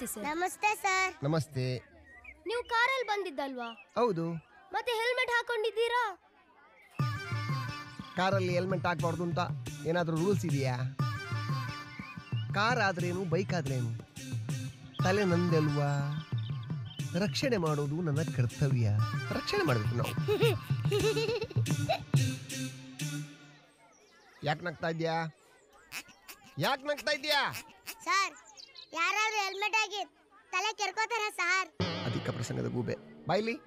ನಮಸ್ತೆ ಸರ್ ನಮಸ್ತೆ ಸರ್ ನಮಸ್ತೆ ನೀವು ಕಾರಲ್ಲಿ ಬಂದಿದ್ದಲ್ವಾ ಹೌದು ಮತ್ತೆ ಹೆಲ್ಮೆಟ್ ಹಾಕೊಂಡಿದ್ದೀರಾ ಕಾರಲ್ಲಿ ಹೆಲ್ಮೆಟ್ ಹಾಕ್ಬಾರ್ದು ಅಂತ ಏನಾದರೂ ರೂಲ್ಸ್ ಇದೆಯಾ ಕಾರ್ ಆದ್ರೇನು ಬೈಕ್ ಆದ್ರೇನು ತಲೆ ನಂದಲ್ವಾ ರಕ್ಷಣೆ ಮಾಡೋದು ನನ್ನ ಕರ್ತವ್ಯ ರಕ್ಷಣೆ ಮಾಡಬೇಕು ನಾವು ಯಾಕೆ ನಗ್ತಾ ಇದ್ಯಾ ಯಾಕೆ ನಗ್ತಾ ಇದ್ಯಾ ಸರ್ ಯಾರಾದ್ರೂ ಹೆಲ್ಮೆಟ್ ಆಗಿ ತಲೆ ಕೆರ್ಕೋತಾರ ಸರ್ ಅಧಿಕ ಪ್ರಸಂಗದ ಗೂಬೆ ಬಾಯ್ಲಿ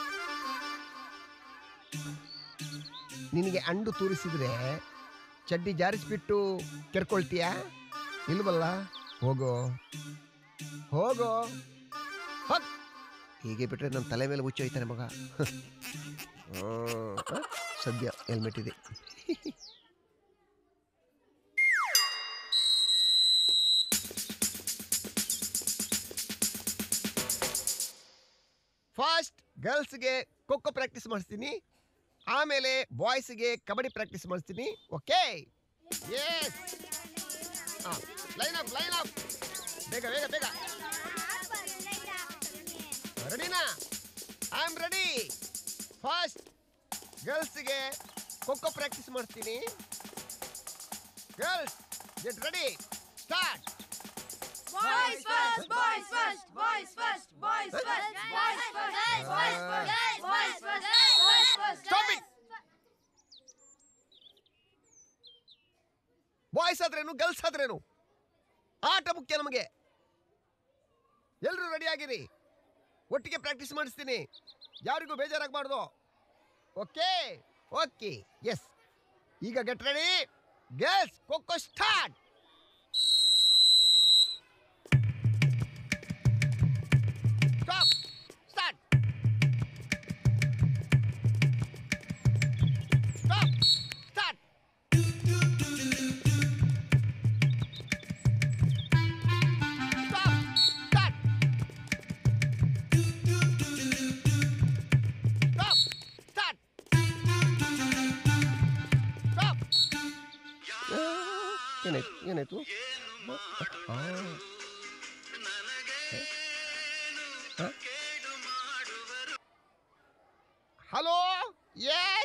ನಿನಗೆ ಅಂಡು ತೂರಿಸಿದ್ರೆ ಚಡ್ಡಿ ಜಾರಿಸ್ಬಿಟ್ಟು ಕೆರ್ಕೊಳ್ತೀಯಾ ಇಲ್ವಲ್ಲ ಹೋಗೋ ಹೋಗೋ ಹೋಗ್ ಹೀಗೆ ಬಿಟ್ರೆ ನನ್ನ ತಲೆ ಮೇಲೆ ಹುಚ್ಚು ಹೋಯ್ತಾನೆ ಮಗ ಹ್ಮ್. ಹ? ಸದ್ಯ ಹೆಲ್ಮೆಟ್ ಇದೆ ಫಸ್ಟ್ ಗರ್ಲ್ಸ್ಗೆ ಖೋಖೋ ಪ್ರಾಕ್ಟೀಸ್ ಮಾಡಿಸ್ತೀನಿ ಆಮೇಲೆ ಬಾಯ್ಸ್ಗೆ ಕಬಡ್ಡಿ ಪ್ರಾಕ್ಟೀಸ್ ಮಾಡಿಸ್ತೀನಿ okay yes line up line up ಬೇಗ ಬೇಗ ಬೇಗ ರೆಡಿನಾ ಐ ಆಮ್ ರೆಡಿ ಫಸ್ಟ್ ಗರ್ಲ್ಸ್ಗೆ ಖೋಖೋ ಪ್ರಾಕ್ಟೀಸ್ ಮಾಡ್ತೀನಿ girls get ready start Boys first, boys first, boys first, boys first, boys first, boys first, boys first, boys first. Stop it boys ಆದ್ರೇನು girls ಆದ್ರೇನು ಆಟ ಮುಖ್ಯ ನಮಗೆ ಎಲ್ಲರೂ ರೆಡಿ ಆಗಿರಿ ಒಟ್ಟಿಗೆ ಪ್ರಾಕ್ಟೀಸ್ ಮಾಡಿಸ್ತೀನಿ ಯಾರಿಗೂ ಬೇಜಾರಾಗಬಾರ್ದು ಓಕೆ ಓಕೆ ಎಸ್ ಈಗ get ready girls kho kho start stop start stop start stop start stop start stop ಏನಾಯ್ತು ಏನಾಯ್ತು ಆ. ಹ? ಹಲೋ ಯೇ